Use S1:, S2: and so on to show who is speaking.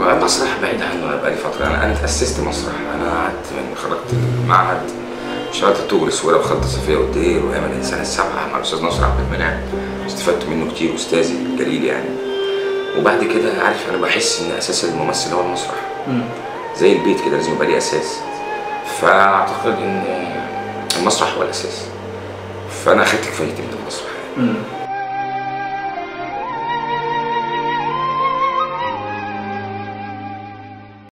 S1: مسرح بعيد عنه انا بقالي فتره انا انا اتاسست مسرح انا قعدت من خرجت المعهد اشتغلت الطوب السويره وخلطه صفيه والدير وايام الانسان السبعه مع الاستاذ ناصر عبد المنعم استفدت منه كتير استاذي الجليل يعني وبعد كده عارف انا بحس ان اساس الممثل هو المسرح زي البيت كده لازم يبقى ليه اساس فاعتقد ان المسرح هو الاساس فانا اخدت كفايتي من المسرح
S2: مم.